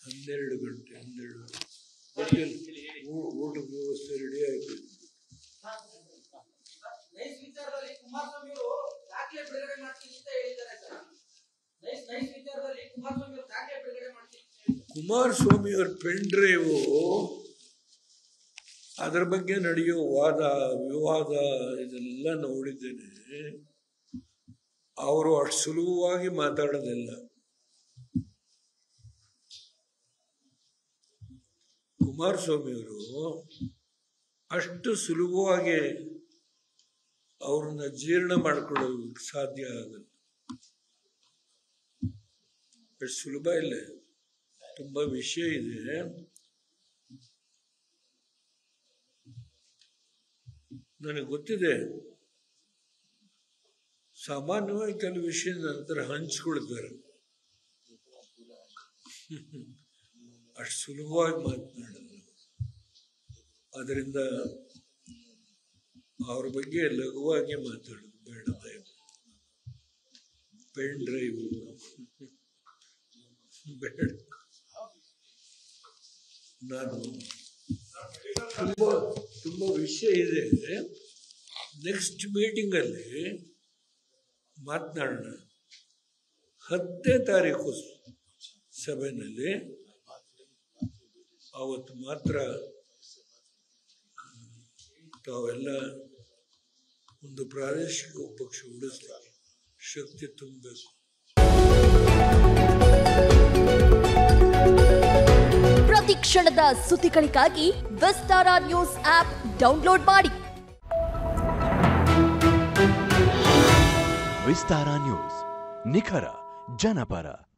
ಹನ್ನೆರಡು ಗಂಟೆ ಹನ್ನೆರಡು ಗೊತ್ತಿಲ್ಲ ಊ- ಊಟದ ವ್ಯವಸ್ಥೆ ರೆಡಿ ಆಯ್ತು ನೈಸ್ ವಿಚಾರದಲ್ಲಿ ಕುಮಾರಸ್ವಾಮಿ ಅವರು ದಾಖಲೆ ಬಿಡುಗಡೆ ಮಾಡ್ತೀನಿ ಅಂತ ಹೇಳಿದ್ದಾರೆ ಸರ್ ನೈಸ್ ನೈಸ್ ವಿಚಾರದಲ್ಲಿ ಕುಮಾರಸ್ವಾಮಿ ಅವರು ದಾಖಲೆ ಬಿಡುಗಡೆ ಮಾಡ್ತೀನಿ ಅಂತ ಹೇಳಿದ್ದಾರೆ. ಕುಮಾರಸ್ವಾಮಿ ಅವ್ರ ಪೆನ್ ಡ್ರೈವು ಅದರ ಬಗ್ಗೆ ನಡೆಯೋ ವಾದ ವಿವಾದ ಇದೆಲ್ಲ ನೋಡಿದ್ದೇನೆ ಅವರು ಅಷ್ಟು ಸುಲಭವಾಗಿ ಮಾತಾಡೋದಿಲ್ಲ ಕುಮಾರಸ್ವಾಮಿ ಅವರು ಅಷ್ಟು ಸುಲಭವಾಗಿ ಅವ್ರನ್ನ ಜೀರ್ಣ ಮಾಡ್ಕೊಳ್ಳೋದಕ್ಕೆ ಸಾಧ್ಯ ಆಗಲ್ಲ ಅಷ್ಟು ಸುಲಭ ಇಲ್ಲ ತುಂಬಾ ವಿಷಯ ಇದೆ ನನಗೆ ಗೊತ್ತಿದೆ ಸಾಮಾನ್ಯವಾಗಿ ಕೆಲವು ವಿಷಯ ನಂತರ ಹಂಚ್ಕೊಳ್ತಾರೆ ಅಷ್ಟು ಸುಲಭವಾಗಿ ಮಾತನಾಡೋದು ಅದರಿಂದ ಅವ್ರ ಬಗ್ಗೆ ಲಘುವಾಗಿ ಮಾತಾಡೋದು ಬೇಡ ದಯವು ಪೆನ್ ಡ್ರೈವ್ ಬೇಡ ನಾನು ತುಂಬ ತುಂಬ ವಿಷಯ ಇದೆ ನೆಕ್ಸ್ಟ್ ಮೀಟಿಂಗಲ್ಲಿ ಮಾತನಾಡೋಣ ಹತ್ತನೇ ತಾರೀಕು ಸಭೆಯಲ್ಲಿ ಅವತ್ತು ಮಾತ್ರ ತಾವೆಲ್ಲ ಒಂದು ಪ್ರಾದೇಶಿಕ ಪಕ್ಷ ಉಳಿಸ್ಲಿಕ್ಕೆ ಶಕ್ತಿ ತುಂಬಬೇಕು ಪ್ರತಿ ಕ್ಷಣದ ಸುದ್ದಿಗಳಿಗಾಗಿ ವಿಸ್ತಾರ ನ್ಯೂಸ್ ಆಪ್ ಡೌನ್ಲೋಡ್ ಮಾಡಿ ವಿಸ್ತಾರ ನ್ಯೂಸ್ ನಿಖರ ಜನಪರ